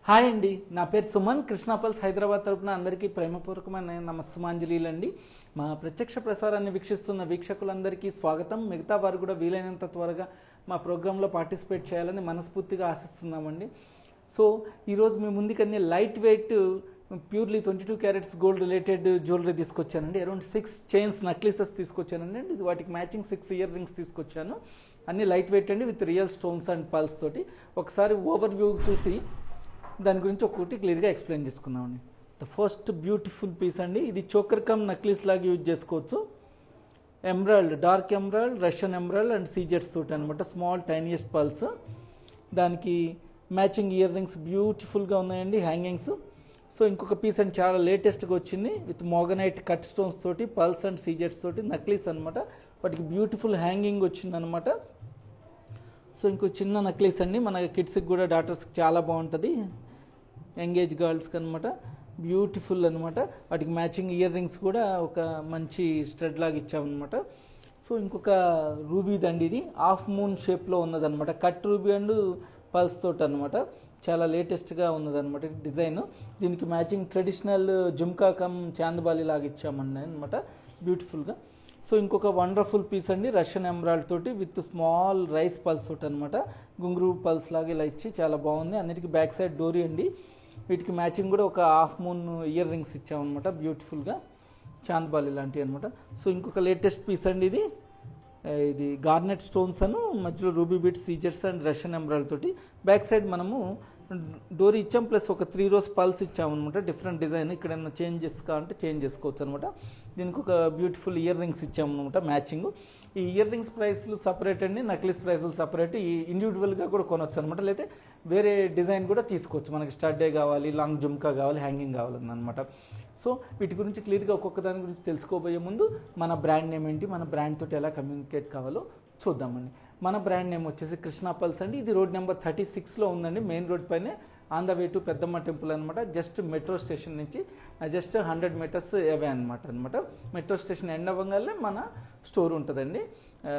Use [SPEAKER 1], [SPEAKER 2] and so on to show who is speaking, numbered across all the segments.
[SPEAKER 1] hi అండి నా పేరు సుమన్ కృష్ణాపల్స్ హైదరాబాద్ తరపున అందరికీ ప్రేమపూర్వకమైన నమస్సుమాంజలీలు అండి మా ప్రత్యక్ష ప్రసారాన్ని వీక్షిస్తున్న వీక్షకులందరికీ స్వాగతం మిగతా వారు కూడా వీలైనంత త్వరగా మా ప్రోగ్రాంలో పార్టిసిపేట్ చేయాలని మనస్ఫూర్తిగా ఆశిస్తున్నామండి సో ఈరోజు మీ ముందుకన్నీ light weight purely twenty two carats gold related jewellery తీసుకొచ్చానండి అరౌండ్ సిక్స్ చైన్స్ నక్లీసెస్ తీసుకొచ్చానండి అండ్ వాటికి మ్యాచింగ్ సిక్స్ ఇయర్ రింగ్స్ తీసుకొచ్చాను అన్ని లైట్ వెయిట్ అండి with real stones and pearls తోటి ఒకసారి ఓవర్ వ్యూ చూసి దాని గురించి ఒక్కొక్కటి క్లియర్గా ఎక్స్ప్లెయిన్ చేసుకుందామండి ద ఫస్ట్ బ్యూటిఫుల్ పీస్ అండి ఇది చోకర్ కమ్ నక్లీస్ లాగా యూజ్ చేసుకోవచ్చు emerald dark emerald Russian emerald and seizers తోటి అనమాట స్మాల్ టైనియస్ట్ పల్స్ దానికి మ్యాచింగ్ ఇయర్ రింగ్స్ బ్యూటిఫుల్గా ఉన్నాయండి హ్యాంగింగ్స్ సో ఇంకొక పీస్ అండ్ చాలా లేటెస్ట్గా వచ్చింది విత్ మోగనైట్ కట్ స్టోన్స్ తోటి పల్స్ అండ్ సీజర్స్ తోటి నక్లీస్ అనమాట వాటికి బ్యూటిఫుల్ హ్యాంగింగ్ వచ్చిందనమాట సో ఇంకో చిన్న నక్లీస్ అండి మన కిడ్స్కి కూడా డాటర్స్కి చాలా బాగుంటుంది యంగేజ్ గర్ల్స్కి అనమాట బ్యూటిఫుల్ అనమాట వాటికి మ్యాచింగ్ ఇయర్ రింగ్స్ కూడా ఒక మంచి స్ట్రెడ్ లాగా ఇచ్చామన్నమాట సో ఇంకొక రూబీ దండి ఇది హాఫ్ మూన్ షేప్లో ఉన్నదన్నమాట కట్ రూబీ అండ్ పల్స్ తోటి అనమాట చాలా లేటెస్ట్గా ఉన్నదన్నమాట డిజైన్ దీనికి matching traditional jhumka cum chandbali లాగా ఇచ్చామండి అనమాట బ్యూటిఫుల్గా సో ఇంకొక వండర్ఫుల్ పీస్ అండి రష్యన్ ఎమరాల్డ్ తోటి విత్ స్మాల్ రైస్ పల్స్ తోటి అనమాట గుంగురు పల్స్ లాగా ఇలా ఇచ్చి చాలా బాగుంది అన్నిటికీ బ్యాక్ సైడ్ డోరీ అండి వీటికి మ్యాచింగ్ కూడా ఒక హాఫ్ మూన్ ఇయర్ రింగ్స్ ఇచ్చామన్నమాట బ్యూటిఫుల్గా చాందబాలి లాంటివి అనమాట సో ఇంకొక లేటెస్ట్ పీస్ అండి ఇది ఆ, ఇది గార్నెట్ స్టోన్స్ అను మధ్యలో ruby bead seizers and Russian emerald తోటి బ్యాక్ సైడ్ మనము డోరీ ఇచ్చాం ప్లస్ ఒక త్రీ రోస్ పల్స్ ఇచ్చామన్నమాట డిఫరెంట్ డిజైన్ ఇక్కడ ఏమైనా చేంజ్ చేసుకోవాలంటే చేంజ్ చేసుకోవచ్చు అనమాట దీనికి ఒక బ్యూటిఫుల్ ఇయర్ రింగ్స్ ఇచ్చామన్నమాట మ్యాచింగ్ ఈ ఇయర్ రింగ్స్ ప్రైస్లు సపరేట్ అండి నక్లీస్ ప్రైస్లు సపరేట్ ఈ ఇండివిజువల్గా కూడా కొనవచ్చు అనమాట లేకపోతే వేరే డిజైన్ కూడా తీసుకోవచ్చు మనకి స్టడ్ డే కావాలి లాంగ్ జుమ్కా కావాలి హ్యాంగింగ్ కావాలన్నమాట సో వీటి గురించి క్లియర్గా ఒక్కొక్క దాని గురించి తెలుసుకోబోయే ముందు మన బ్రాండ్ నేమ్ ఏంటి మన బ్రాండ్ తోటి ఎలా కమ్యూనికేట్ కావాలో చూద్దామండి మన బ్రాండ్ నేమ్ వచ్చేసి కృష్ణా పల్స్ అండి ఇది రోడ్ నెంబర్ థర్టీ సిక్స్లో ఉందండి మెయిన్ రోడ్ పైనే on the way to Peddamma temple అనమాట జస్ట్ మెట్రో స్టేషన్ నుంచి జస్ట్ హండ్రెడ్ మీటర్స్ అవే అనమాట అనమాట మెట్రో స్టేషన్ ఎండ్ అవ్వగానే మన స్టోర్ ఉంటుందండి ఆ,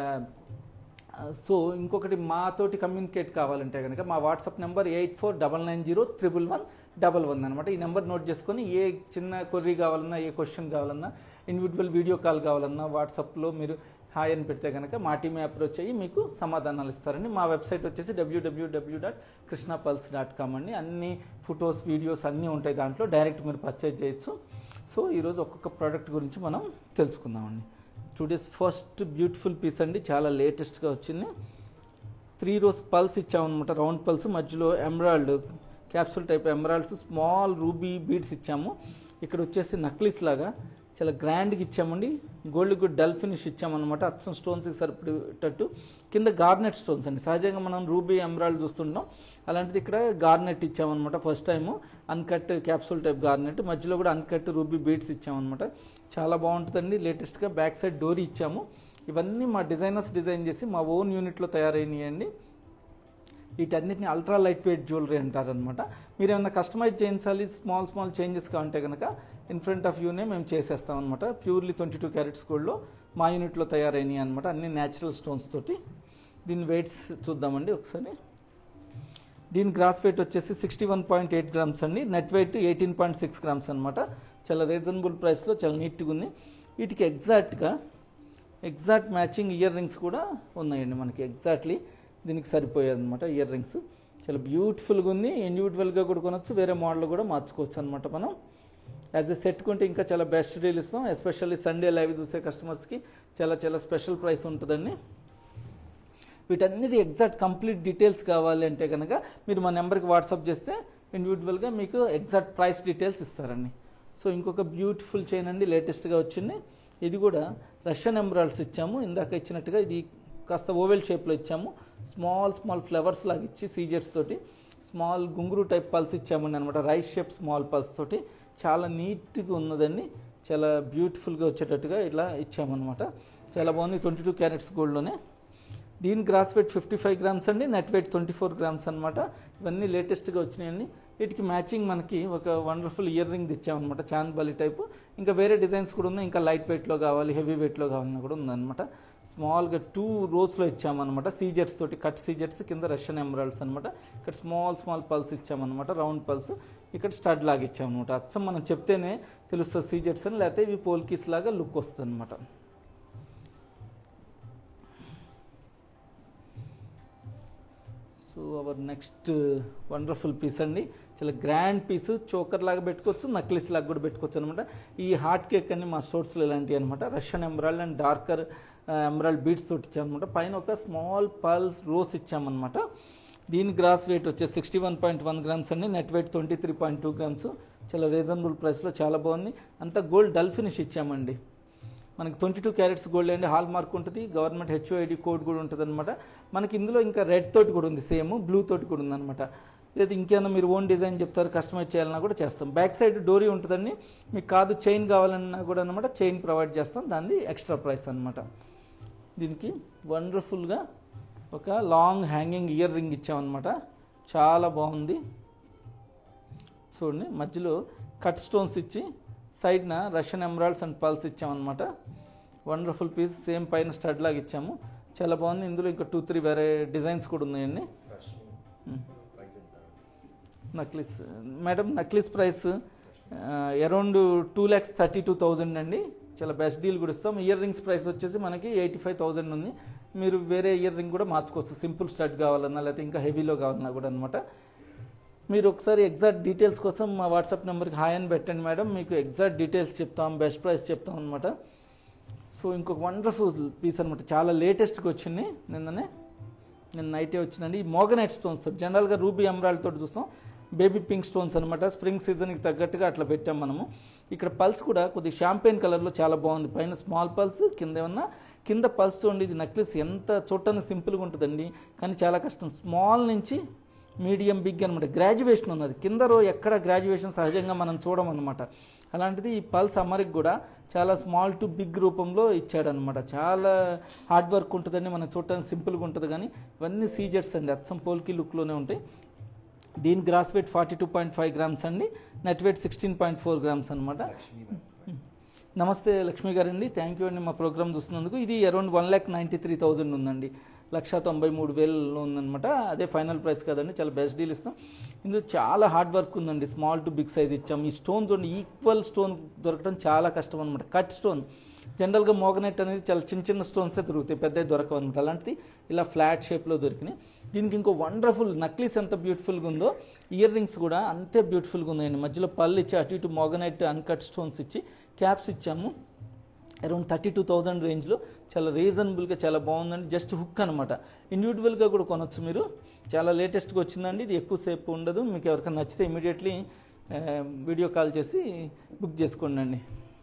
[SPEAKER 1] సో ఇంకొకటి మాతోటి కమ్యూనికేట్ కావాలంటే కనుక మా WhatsApp number eight four double nine zero triple one double one అనమాట ఈ నెంబర్ నోట్ చేసుకొని ఏ చిన్న కొర్రీ కావాలన్నా ఏ క్వశ్చన్ కావాలన్నా ఇండివిజువల్ వీడియో కాల్ కావాలన్నా వాట్సాప్లో మీరు హాయ్ అని పెడితే కనుక మా టీమే అప్రోచ్ అయ్యి మీకు సమాధానాలు ఇస్తారండి మా వెబ్సైట్ వచ్చేసి డబ్ల్యూడబ్ల్యూడబ్ల్యూ డాట్ కృష్ణాపల్స్ డాట్ కామ్ అండి అన్ని ఫొటోస్ వీడియోస్ అన్నీ ఉంటాయి దాంట్లో డైరెక్ట్ మీరు పర్చేజ్ చేయొచ్చు సో ఈరోజు ఒక్కొక్క ప్రోడక్ట్ గురించి మనం తెలుసుకుందామండి టుడేస్ ఫస్ట్ బ్యూటిఫుల్ పీస్ అండి చాలా లేటెస్ట్గా వచ్చింది త్రీ రోస్ పల్స్ ఇచ్చామన్నమాట రౌండ్ పల్స్ మధ్యలో emerald capsule type emeralds small ruby beads ఇచ్చాము ఇక్కడ వచ్చేసి నక్లీస్ లాగా చాలా గ్రాండ్గా ఇచ్చామండి గోల్డ్ గుడ్ డల్ ఫినిష్ ఇచ్చామన్నమాట అచ్చం స్టోన్స్కి సరిపడేటట్టు కింద గార్నెట్ స్టోన్స్ అండి సహజంగా మనం రూబీ ఎమరాల్డ్ చూస్తుంటాం అలాంటిది ఇక్కడ గార్నెట్ ఇచ్చామన్నమాట first time uncut capsule type garnet మధ్యలో కూడా అన్కట్ రూబీ బీడ్స్ ఇచ్చామన్నమాట చాలా బాగుంటుందండి లేటెస్ట్గా బ్యాక్ సైడ్ డోరీ ఇచ్చాము ఇవన్నీ మా డిజైనర్స్ డిజైన్ చేసి మా ఓన్ యూనిట్లో తయారైనవి వీటన్నిటిని అల్ట్రా లైట్ వెయిట్ జ్యువెలరీ అంటారనమాట మీరు ఏమైనా కస్టమైజ్ చేయించాలి స్మాల్ స్మాల్ చేంజెస్ కావాలంటే కనుక ఇన్ ఫ్రంట్ ఆఫ్ యూనే మేము చేసేస్తాం అనమాట ప్యూర్లీ ట్వంటీ టూ క్యారెట్స్ గోల్డ్లో మా యూనిట్లో తయారైనవి అనమాట అన్ని న్యాచురల్ స్టోన్స్ తోటి దీని వెయిట్స్ చూద్దామండి ఒకసారి దీని గ్రాస్ వెయిట్ వచ్చేసి sixty one point eight grams అండి net weight eighteen point six grams అనమాట చాలా రీజనబుల్ ప్రైస్లో చాలా నీట్గా ఉంది వీటికి ఎగ్జాక్ట్గా ఎగ్జాక్ట్ మ్యాచింగ్ ఇయర్ రింగ్స్ కూడా ఉన్నాయండి మనకి ఎగ్జాక్ట్లీ దీనికి సరిపోయాయి అనమాట ఇయర్ రింగ్స్ చాలా బ్యూటిఫుల్గా ఉంది ఇండివిజువల్గా కూడా కొనొచ్చు వేరే మోడల్ కూడా మార్చుకోవచ్చు అనమాట మనం యాజ్ ఎ సెట్ కొంటే ఇంకా చాలా బెస్ట్ డీల్ ఇస్తాం ఎస్పెషల్లీ సండే లైవ్ చూసే కస్టమర్స్కి చాలా చాలా స్పెషల్ ప్రైస్ ఉంటుందండి వీటన్నిటి ఎగ్జాక్ట్ కంప్లీట్ డీటెయిల్స్ కావాలి అంటే కనుక మీరు మా నెంబర్కి వాట్సాప్ చేస్తే ఇండివిజువల్గా మీకు ఎగ్జాక్ట్ ప్రైస్ డీటెయిల్స్ ఇస్తారండి సో ఇంకొక బ్యూటిఫుల్ చైన్ అండి లేటెస్ట్గా వచ్చింది ఇది కూడా రష్యన్ ఎంబ్రాయిడ్స్ ఇచ్చాము ఇందాక ఇచ్చినట్టుగా ఇది కాస్త ఓవెల్ షేప్లో ఇచ్చాము స్మాల్ స్మాల్ ఫ్లవర్స్ లాగా ఇచ్చి సీజర్స్ తోటి స్మాల్ గుంగురు టైప్ పల్స్ ఇచ్చామండి అనమాట రైస్ షేప్ స్మాల్ పల్స్ తోటి చాలా నీట్గా ఉన్నదండి చాలా బ్యూటిఫుల్గా వచ్చేటట్టుగా ఇలా ఇచ్చామన్నమాట చాలా బాగుంది ట్వంటీ టూ క్యారెట్స్ గోల్డ్లోనే దీని gross weight fifty five grams అండి net weight twenty four grams అనమాట ఇవన్నీ లేటెస్ట్గా వచ్చినాయండి వీటికి మ్యాచింగ్ మనకి ఒక వండర్ఫుల్ ఇయర్ రింగ్ తెచ్చామన్నమాట చాంద్ బలి టైప్ ఇంకా వేరే డిజైన్స్ కూడా ఉన్నాయి ఇంకా లైట్ వెయిట్లో కావాలి హెవీ వెయిట్లో కావాలన్నా కూడా ఉందన్నమాట స్మాల్గా టూ రోస్లో ఇచ్చామన్నమాట సీజెట్స్ తోటి కట్ సీజెట్స్ కింద రష్యన్ ఎమరాల్డ్స్ అనమాట ఇక్కడ స్మాల్ స్మాల్ పల్స్ ఇచ్చామన్నమాట రౌండ్ పల్స్ ఇక్కడ స్టడ్ లాగా ఇచ్చామన్నమాట అచ్చం మనం చెప్తేనే తెలుస్తుంది సీజెట్స్ అని లేకపోతే ఇవి పోల్కీస్ లాగా లుక్ వస్తుంది అనమాట so our next wonderful piece అండి చాలా గ్రాండ్ పీస్ చోకర్ లాగా పెట్టుకోవచ్చు నక్లిస్ లాగా కూడా పెట్టుకోవచ్చు అనమాట ఈ హార్ట్ కేక్ అన్ని మా స్టోర్స్లో ఇలాంటివి అనమాట Russian emerald and darker emerald beads తోటి ఇచ్చామన్నమాట పైన ఒక స్మాల్ పల్స్ రోస్ ఇచ్చామన్నమాట దీని గ్రాస్ వెయిట్ వచ్చేసి sixty one point one grams అండి net weight twenty three point two grams చాలా రీజనబుల్ ప్రైస్లో చాలా బాగుంది అంతా గోల్డ్ డల్ ఫినిష్ ఇచ్చామండి మనకి ట్వంటీ టూ క్యారెట్స్ గోల్డ్ అండి హాల్ మార్క్ ఉంటుంది గవర్నమెంట్ హెచ్ఓఐడి కోడ్ కూడా ఉంటుంది అనమాట మనకి ఇందులో ఇంకా రెడ్ తోటి కూడా ఉంది సేమ్ బ్లూ తోటి కూడా ఉందన్నమాట లేదా ఇంకేమైనా మీరు ఓన్ డిజైన్ చెప్తారు కస్టమైజ్ చేయాలన్నా కూడా చేస్తాం బ్యాక్ సైడ్ డోరీ ఉంటుందండి మీకు కాదు చైన్ కావాలన్నా కూడా అనమాట చైన్ ప్రొవైడ్ చేస్తాం దాన్ని ఎక్స్ట్రా ప్రైస్ అనమాట దీనికి వండర్ఫుల్గా ఒక లాంగ్ హ్యాంగింగ్ ఇయర్ రింగ్ ఇచ్చామన్నమాట చాలా బాగుంది చూడండి మధ్యలో కట్ స్టోన్స్ ఇచ్చి సైడ్న రష్యన్ ఎమరాల్డ్స్ అండ్ పల్స్ ఇచ్చామన్నమాట వండర్ఫుల్ పీస్ సేమ్ పైన స్టడ్ లాగా ఇచ్చాము చాలా బాగుంది ఇందులో ఇంకా టూ త్రీ వేరే డిజైన్స్ కూడా ఉన్నాయండి necklace madam necklace price around two lakhs thirty two thousand అండి చాలా బెస్ట్ డీల్ కూడా ఇస్తాం ఇయర్ రింగ్స్ ప్రైస్ వచ్చేసి మనకి ఎయిటీ ఫైవ్ థౌజండ్ ఉంది మీరు వేరే ఇయర్ రింగ్ కూడా మార్చుకోవచ్చు సింపుల్ స్టడ్ కావాలన్నా లేకపోతే ఇంకా హెవీలో కావాలన్నా కూడా అనమాట మీరు ఒకసారి ఎగ్జాక్ట్ డీటెయిల్స్ కోసం మా వాట్సాప్ నెంబర్కి హాయ్ అని పెట్టండి మేడం మీకు ఎగ్జాక్ట్ డీటెయిల్స్ చెప్తాం బెస్ట్ ప్రైస్ చెప్తాం అనమాట సో ఇంకొక వండర్ఫుల్ పీస్ అనమాట చాలా లేటెస్ట్గా వచ్చింది నిన్ననే నిన్న నైటే వచ్చిందండి ఈ మోగనైట్ స్టోన్స్ జనరల్గా రూబీ ఎమరాల్డ్ తోటి చూస్తాం బేబీ పింక్ స్టోన్స్ అనమాట స్ప్రింగ్ సీజన్కి తగ్గట్టుగా అట్లా పెట్టాం మనము ఇక్కడ పల్స్ కూడా కొద్దిగా షాంపెయిన్ కలర్లో చాలా బాగుంది పైన స్మాల్ పల్స్ కింద ఏమన్నా కింద పల్స్ చూడండి ఇది నెక్లెస్ ఎంత చూడటానికి సింపుల్గా ఉంటుందండి కానీ చాలా కష్టం స్మాల్ నుంచి మీడియం బిగ్ అనమాట గ్రాడ్యుయేషన్ ఉన్నది కింద రో ఎక్కడ గ్రాడ్యుయేషన్ సహజంగా మనం చూడమన్నమాట అలాంటిది ఈ పల్స్ అమరికి కూడా చాలా స్మాల్ టు బిగ్ రూపంలో ఇచ్చాడనమాట చాలా హార్డ్ వర్క్ ఉంటుందండి మనం చూడటానికి సింపుల్గా ఉంటుంది కానీ ఇవన్నీ సీజెట్స్ అండి అచ్చం పోల్కి లుక్లోనే ఉంటాయి దీని gross weight forty two point five grams అండి net weight sixteen point four grams అనమాట నమస్తే లక్ష్మి గారండి థ్యాంక్ యూ అండి మా ప్రోగ్రామ్ చూస్తున్నందుకు ఇది around one lakh ninety three thousand ఉందండి లక్ష తొంభై మూడు వేలలో ఉందన్నమాట అదే ఫైనల్ ప్రైస్ కదండి చాలా బెస్ట్ డీల్ ఇస్తాం ఇందులో చాలా హార్డ్ వర్క్ ఉందండి స్మాల్ టు బిగ్ సైజ్ ఇచ్చాం ఈ స్టోన్ చూడండి ఈక్వల్ స్టోన్ దొరకడం చాలా కష్టం అనమాట కట్ స్టోన్ జనరల్గా మోగనెట్ అనేది చాలా చిన్న చిన్న స్టోన్సే దొరుకుతాయి పెద్దవి దొరకవు అనమాట అలాంటిది ఇలా ఫ్లాట్ షేప్లో దొరికినాయి దీనికి ఇంకో వండర్ఫుల్ నక్లీస్ ఎంత బ్యూటిఫుల్గా ఉందో ఇయర్ రింగ్స్ కూడా అంతే బ్యూటిఫుల్గా ఉన్నాయండి మధ్యలో పళ్ళు ఇచ్చి అటు ఇటు మోగనైట్ అన్కట్ స్టోన్స్ ఇచ్చి క్యాప్స్ ఇచ్చాము అరౌండ్ థర్టీ టూ థౌజండ్ రేంజ్లో చాలా రీజనబుల్గా చాలా బాగుందండి జస్ట్ హుక్ అనమాట ఇండివిజువల్గా కూడా కొనొచ్చు మీరు చాలా లేటెస్ట్గా వచ్చిందండి ఇది ఎక్కువసేపు ఉండదు మీకు ఎవరికైనా నచ్చితే ఇమీడియట్లీ వీడియో కాల్ చేసి బుక్ చేసుకోండి అండి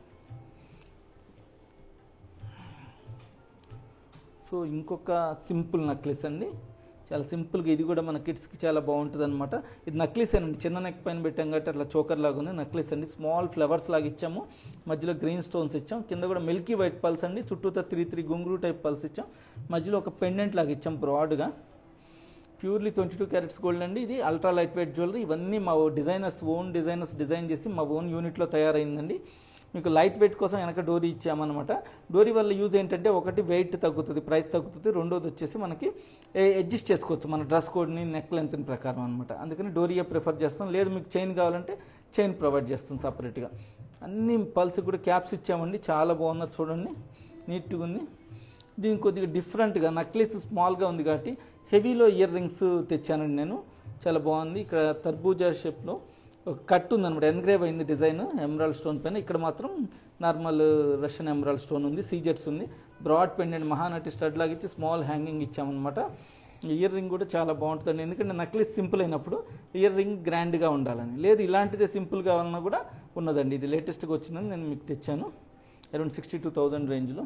[SPEAKER 1] సో ఇంకొక సింపుల్ నక్లెస్ అండి చాలా సింపుల్గా ఇది కూడా మన కిడ్స్కి చాలా బాగుంటుంది అనమాట ఇది నక్లీస్ అండి చిన్న నెక్ పైన పెట్టాం కాబట్టి అట్లా చోకర్ లాగా ఉంది నక్లీస్ అండి స్మాల్ ఫ్లవర్స్ లాగా ఇచ్చాము మధ్యలో గ్రీన్ స్టోన్స్ ఇచ్చాం కింద కూడా మిల్కీ వైట్ పల్స్ అండి చుట్టూతో three three ghungroo type pearls ఇచ్చాం మధ్యలో ఒక పెండెంట్ లాగా ఇచ్చాం బ్రాడ్గా purely twenty two carats gold అండి ఇది అల్ట్రా లైట్ వెయిట్ జ్యువెలరీ ఇవన్నీ మా డిజైనర్స్ ఓన్ డిజైనర్స్ డిజైన్ చేసి మా ఓన్ యూనిట్లో తయారైందండి మీకు లైట్ వెయిట్ కోసం వెనక డోరీ ఇచ్చామన్నమాట డోరీ వల్ల యూజ్ ఏంటంటే ఒకటి వెయిట్ తగ్గుతుంది ప్రైస్ తగ్గుతుంది రెండోది వచ్చేసి మనకి అడ్జస్ట్ చేసుకోవచ్చు మన డ్రెస్ కోడ్ని నెక్ లెంత్ ప్రకారం అనమాట అందుకని డోరియే ప్రిఫర్ చేస్తాం లేదు మీకు చైన్ కావాలంటే చైన్ ప్రొవైడ్ చేస్తాం సపరేట్గా అన్ని పల్స్ కూడా క్యాప్స్ ఇచ్చామండి చాలా బాగున్నది చూడండి నీట్గా ఉంది దీనికి కొద్దిగా డిఫరెంట్గా నక్లెస్ స్మాల్గా ఉంది కాబట్టి హెవీలో ఇయర్ రింగ్స్ తెచ్చానండి నేను చాలా బాగుంది ఇక్కడ తర్బూజా షేప్లో ఒక కట్ ఉందన్నమాట ఎన్గ్రేవ్ అయింది డిజైన్ ఎమరాల్డ్ స్టోన్ పైన ఇక్కడ మాత్రం నార్మల్ రష్యన్ ఎమరాల్డ్ స్టోన్ ఉంది సీజెట్స్ ఉంది బ్రాడ్ పెండెంట్ మహానటి స్టడ్ లాగా ఇచ్చి స్మాల్ హ్యాంగింగ్ ఇచ్చామన్నమాట ఇయర్ రింగ్ కూడా చాలా బాగుంటుందండి ఎందుకంటే నక్లెస్ సింపుల్ అయినప్పుడు ఇయర్ రింగ్ గ్రాండ్గా ఉండాలని లేదు ఇలాంటిదే సింపుల్ కావాలన్నా కూడా ఉన్నదండి ఇది లేటెస్ట్గా వచ్చిందని నేను మీకు తెచ్చాను అరౌండ్ సిక్స్టీ టూ థౌజండ్ రేంజ్లో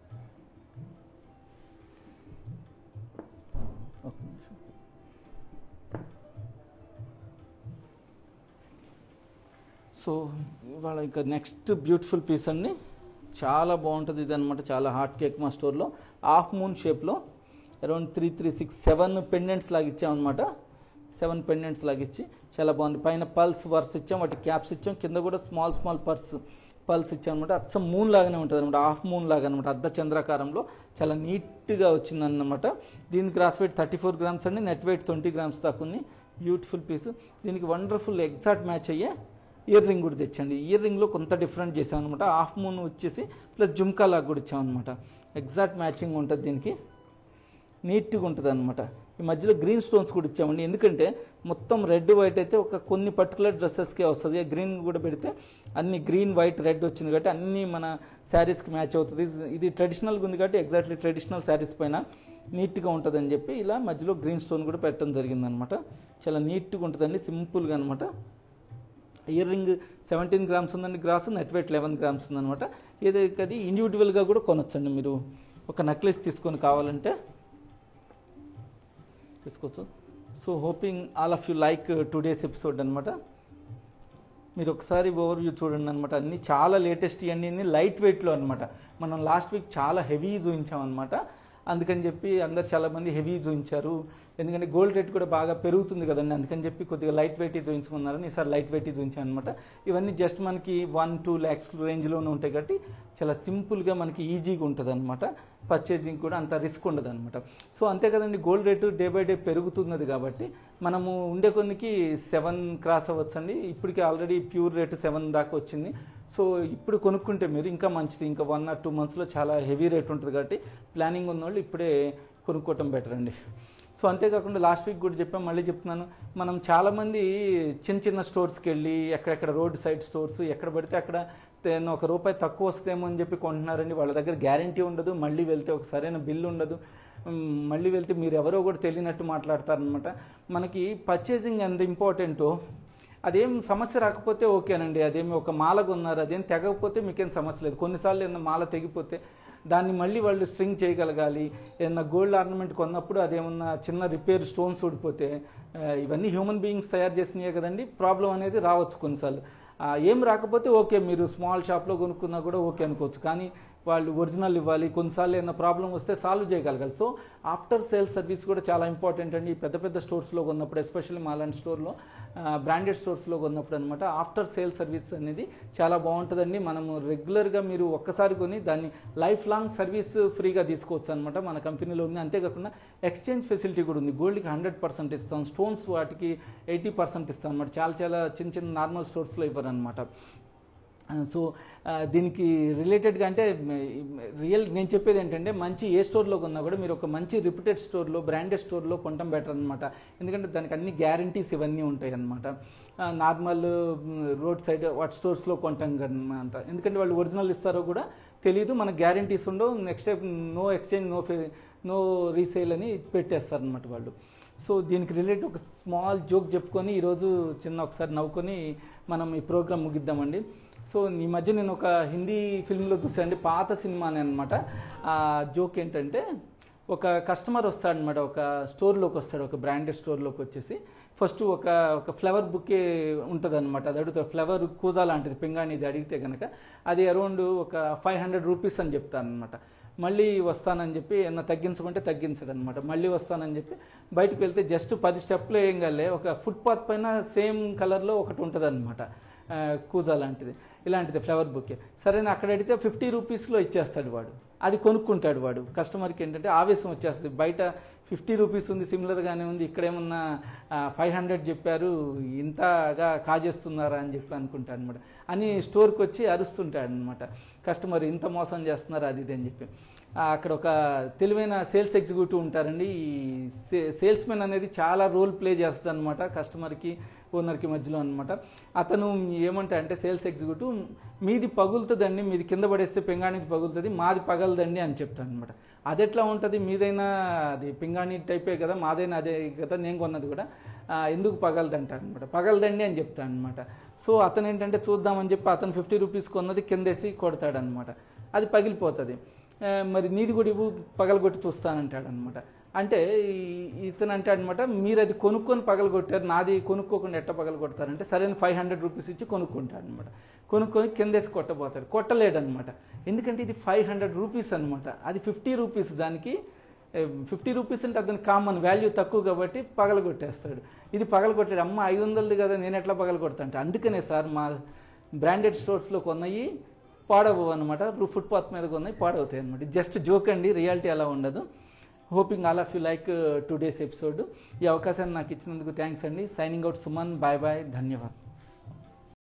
[SPEAKER 1] ఒక నిమిషం సో ఇవాళ ఇంకా నెక్స్ట్ బ్యూటిఫుల్ పీస్ అండి చాలా బాగుంటుంది ఇది అనమాట చాలా హాట్ కేక్ మా స్టోర్లో హాఫ్ మూన్ షేప్లో around three three six seven pendants లాగా ఇచ్చామన్నమాట సెవెన్ పెండెంట్స్ లాగా ఇచ్చి చాలా బాగుంది పైన పల్స్ వర్స్ ఇచ్చాం వాటి క్యాప్స్ ఇచ్చాం కింద కూడా స్మాల్ స్మాల్ పర్స్ పల్స్ ఇచ్చాం అనమాట అచ్చం మూన్ లాగానే ఉంటుంది అనమాట హాఫ్ మూన్ లాగా అనమాట అర్ధ చంద్రాకారంలో చాలా నీట్గా వచ్చిందన్నమాట దీనికి gross weight thirty four grams అండి నెట్ వెయిట్ ట్వంటీ గ్రామ్స్ దాకా ఉంది బ్యూటిఫుల్ పీస్ దీనికి వండర్ఫుల్ ఎగ్జాక్ట్ మ్యాచ్ అయ్యే ఇయర్ రింగ్ కూడా తెచ్చండి ఇయర్ రింగ్లో కొంత డిఫరెంట్ చేసాం అనమాట హాఫ్ మూన్ వచ్చేసి ప్లస్ జుమ్కా లాగా కూడా ఇచ్చాం అనమాట ఎగ్జాక్ట్ మ్యాచింగ్ ఉంటుంది దీనికి నీట్గా ఉంటుంది అనమాట ఈ మధ్యలో గ్రీన్ స్టోన్స్ కూడా ఇచ్చామండి ఎందుకంటే మొత్తం రెడ్ వైట్ అయితే ఒక కొన్ని పర్టికులర్ డ్రెస్సెస్కే వస్తుంది గ్రీన్ కూడా పెడితే అన్ని గ్రీన్ వైట్ రెడ్ వచ్చింది కాబట్టి అన్నీ మన శారీస్కి మ్యాచ్ అవుతుంది ఇది ట్రెడిషనల్గా ఉంది కాబట్టి ఎగ్జాక్ట్లీ ట్రెడిషనల్ శారీస్ పైన నీట్గా ఉంటుందని చెప్పి ఇలా మధ్యలో గ్రీన్ స్టోన్ కూడా పెట్టడం జరిగిందనమాట చాలా నీట్గా ఉంటుందండి సింపుల్గా అనమాట ఇయర్ రింగ్ సెవెంటీన్ గ్రామ్స్ ఉందండి gross net weight eleven grams ఉందన్నమాట ఏదైతే అది ఇండివిజువల్గా కూడా కొనొచ్చండి మీరు ఒక నెక్లెస్ తీసుకొని కావాలంటే తీసుకోవచ్చు so hoping all of you like today's episode అనమాట మీరు ఒకసారి ఓవర్ వ్యూ చూడండి అనమాట అన్ని చాలా లేటెస్ట్ ఇవన్నీ లైట్ వెయిట్లో అనమాట మనం లాస్ట్ వీక్ చాలా హెవీ చూపించామన్నమాట అందుకని చెప్పి అందరు చాలామంది హెవీ చూపించారు ఎందుకంటే గోల్డ్ రేట్ కూడా బాగా పెరుగుతుంది కదండి అందుకని చెప్పి కొద్దిగా లైట్ వెయిట్ చూపించమన్నారని ఈసారి లైట్ వెయిట్ చూపించాను అనమాట ఇవన్నీ జస్ట్ మనకి వన్ టూ ల్యాక్స్ రేంజ్లోనే ఉంటాయి కాబట్టి చాలా సింపుల్గా మనకి ఈజీగా ఉంటుంది అనమాట పర్చేజింగ్ కూడా అంత రిస్క్ ఉండదు అనమాట సో అంతే కదండి gold rate day by day పెరుగుతున్నది కాబట్టి మనము ఉండే కొన్నికి సెవెన్ క్రాస్ అవ్వచ్చండి ఇప్పటికి ఆల్రెడీ ప్యూర్ రేటు సెవెన్ దాకా వచ్చింది సో ఇప్పుడు కొనుక్కుంటే మీరు ఇంకా మంచిది ఇంకా వన్ ఆర్ టూ మంత్స్లో చాలా హెవీ రేట్ ఉంటుంది కాబట్టి ప్లానింగ్ ఉన్న వాళ్ళు ఇప్పుడే కొనుక్కోవటం బెటర్ అండి సో అంతేకాకుండా లాస్ట్ వీక్ కూడా చెప్పాం మళ్ళీ చెప్తున్నాను మనం చాలామంది చిన్న చిన్న స్టోర్స్కి వెళ్ళి ఎక్కడెక్కడ రోడ్ సైడ్ స్టోర్స్ ఎక్కడ పడితే అక్కడ తే- ఒక రూపాయి తక్కువ వస్తేమో అని చెప్పి కొంటున్నారండి వాళ్ళ దగ్గర గ్యారంటీ ఉండదు మళ్ళీ వెళ్తే ఒక సరైన బిల్లు ఉండదు మ్, మళ్ళీ వెళ్తే మీరు ఎవరో కూడా తెలియనట్టు మాట్లాడతారనమాట మనకి పర్చేసింగ్ ఎంత ఇంపార్టెంటో అదేం సమస్య రాకపోతే ఓకేనండి అదేమి ఒక మాల కొన్నారు అదేం తెగకపోతే మీకేం సమస్య లేదు కొన్నిసార్లు ఏదైనా మాల తెగిపోతే దాన్ని మళ్ళీ వాళ్ళు స్ట్రింగ్ చేయగలగాలి ఏదైనా గోల్డ్ ఆర్నమెంట్ కొన్నప్పుడు అదేమన్నా చిన్న రిపేర్ స్టోన్స్ ఊడిపోతే ఆ, ఇవన్నీ హ్యూమన్ బీయింగ్స్ తయారు చేసినాయే కదండి ప్రాబ్లం అనేది రావచ్చు కొన్నిసార్లు ఆ, ఏం రాకపోతే ఓకే మీరు స్మాల్ షాప్లో కొనుక్కున్నా కూడా ఓకే అనుకోవచ్చు కానీ వాళ్ళు ఒరిజినల్ ఇవ్వాలి కొన్నిసార్లు ఏమైనా ప్రాబ్లం వస్తే సాల్వ్ చేయగలగాలి సో ఆఫ్టర్ సేల్ సర్వీస్ కూడా చాలా ఇంపార్టెంట్ అండి ఈ పెద్ద పెద్ద స్టోర్స్లో కొన్నప్పుడు ఎస్పెషల్లీ మాలాంటి స్టోర్లో బ్రాండెడ్ స్టోర్స్లో కొన్నప్పుడు అనమాట ఆఫ్టర్ సేల్ సర్వీస్ అనేది చాలా బాగుంటుందండి మనము రెగ్యులర్గా మీరు ఒక్కసారి కొని దాన్ని లైఫ్ లాంగ్ సర్వీస్ ఫ్రీగా తీసుకోవచ్చు అనమాట మన కంపెనీలో ఉంది అంతేకాకుండా ఎక్స్చేంజ్ ఫెసిలిటీ కూడా ఉంది గోల్డ్కి హండ్రెడ్ పర్సెంట్ ఇస్తాం స్టోన్స్ వాటికి ఎయిటీ పర్సెంట్ ఇస్తాం అనమాట చాలా చాలా చిన్న చిన్న నార్మల్ స్టోర్స్లో ఇవ్వరు అనమాట సో ఆ, దీనికి రిలేటెడ్గా అంటే రియల్ నేను చెప్పేది ఏంటంటే మంచి ఏ స్టోర్లో కొన్నా కూడా మీరు ఒక మంచి రిప్యూటెడ్ స్టోర్లో బ్రాండెడ్ స్టోర్లో కొనడం బెటర్ అనమాట ఎందుకంటే దానికి అన్ని గ్యారంటీస్ ఇవన్నీ ఉంటాయి అనమాట నార్మల్ రోడ్ సైడ్ వాటి స్టోర్స్లో కొంటాం అనమాట ఎందుకంటే వాళ్ళు ఒరిజినల్ ఇస్తారో కూడా తెలియదు మనకు గ్యారంటీస్ ఉండవు next time no exchange no no resale అని పెట్టేస్తారు అనమాట వాళ్ళు సో దీనికి రిలేటెడ్ ఒక స్మాల్ జోక్ చెప్పుకొని ఈరోజు చిన్న ఒకసారి నవ్వుకొని మనం ఈ ప్రోగ్రామ్ ముగిద్దామండి సో ఈ మధ్య నేను ఒక హిందీ ఫిల్మ్లో చూసానండి పాత సినిమాని అనమాట ఆ జోక్ ఏంటంటే ఒక కస్టమర్ వస్తాడనమాట ఒక స్టోర్లోకి వస్తాడు ఒక బ్రాండెడ్ స్టోర్లోకి వచ్చేసి ఫస్ట్ ఒక ఒక ఫ్లవర్ బుక్కే ఉంటుంది అనమాట అది అడుగుతాడు ఫ్లవర్ కూజా లాంటిది పింగాణి ఇది అడిగితే కనుక అది అరౌండ్ ఒక ఫైవ్ హండ్రెడ్ రూపీస్ అని చెప్తానమాట మళ్ళీ వస్తానని చెప్పి ఏమన్నా తగ్గించమంటే తగ్గించడు అనమాట మళ్ళీ వస్తానని చెప్పి బయటకు వెళ్తే జస్ట్ పది స్టెప్లు ఏం కాలే ఒక ఫుట్పాత్ పైన సేమ్ కలర్లో ఒకటి ఉంటుంది అనమాట కూజా లాంటిది ఇలాంటిది ఫ్లవర్ బుకే సరే అక్కడ అడిగితే ఫిఫ్టీ రూపీస్లో ఇచ్చేస్తాడు వాడు అది కొనుక్కుంటాడు వాడు కస్టమర్కి ఏంటంటే ఆవేశం వచ్చేస్తుంది బయట ఫిఫ్టీ రూపీస్ ఉంది సిమిలర్గానే ఉంది ఇక్కడేమన్నా ఫైవ్ హండ్రెడ్ చెప్పారు ఇంతగా కాజేస్తున్నారా అని చెప్పి అనుకుంటాడు అనమాట అని స్టోర్కి వచ్చి అరుస్తుంటాడు అనమాట కస్టమర్ ఇంత మోసం చేస్తున్నారు అది ఇది అని చెప్పి ఆ, అక్కడ ఒక తెలివైన సేల్స్ ఎగ్జిక్యూటివ్ ఉంటారండి ఈ సేల్స్ మెన్ అనేది చాలా రోల్ ప్లే చేస్తుంది అనమాట కస్టమర్కి ఓనర్కి మధ్యలో అనమాట అతను ఏమంటా అంటే సేల్స్ ఎగ్జిక్యూటివ్ మీది పగులుతుందండి మీది కింద పడేస్తే పింగాణికి పగులుతుంది మాది పగలదండి అని చెప్తాను అనమాట అది ఎట్లా ఉంటుంది మీదైనా అది పింగాణి టైపే కదా మాదైనా అదే కదా నేను కొన్నది కూడా ఆ, ఎందుకు పగలదంటారు అనమాట పగలదండి అని చెప్తాను అనమాట సో అతను ఏంటంటే చూద్దామని చెప్పి అతను ఫిఫ్టీ రూపీస్ కొన్నది కిందేసి కొడతాడనమాట అది పగిలిపోతుంది ఆ, మరి నీది కూడా ఇవ్వు పగలగొట్టి చూస్తానంటాడు అనమాట అంటే ఈ- ఇతను అంటే అనమాట మీరు అది కొనుక్కొని పగలగొట్టారు నాది కొనుక్కోకుండా ఎట్ట పగలగొడతారంటే సరైన ఫైవ్ హండ్రెడ్ రూపీస్ ఇచ్చి కొనుక్కుంటాడు అనమాట కొనుక్కొని కిందేసి కొట్టబోతాడు కొట్టలేడు అనమాట ఎందుకంటే ఇది ఫైవ్ హండ్రెడ్ రూపీస్ అనమాట అది ఫిఫ్టీ రూపీస్ దానికి ఫిఫ్టీ రూపీస్ అంటే అతని కామన్ వాల్యూ తక్కువ కాబట్టి పగలగొట్టేస్తాడు ఇది పగలగొట్టాడు అమ్మ ఐదు వందలది కదా నేను ఎట్లా పగలగొడతా అంటే అందుకనే సార్ మా బ్రాండెడ్ స్టోర్స్లో కొన్నవి పాడవు అనమాట ఫుట్పాత్ మీద కొన్నవి పాడవుతాయి అనమాట జస్ట్ జోక్ అండి రియాలిటీ అలా ఉండదు hoping all of you like today's episode ఈ అవకాశాన్ని నాకు ఇచ్చినందుకు థ్యాంక్స్ అండి signing out Suman bye bye ధన్యవాద్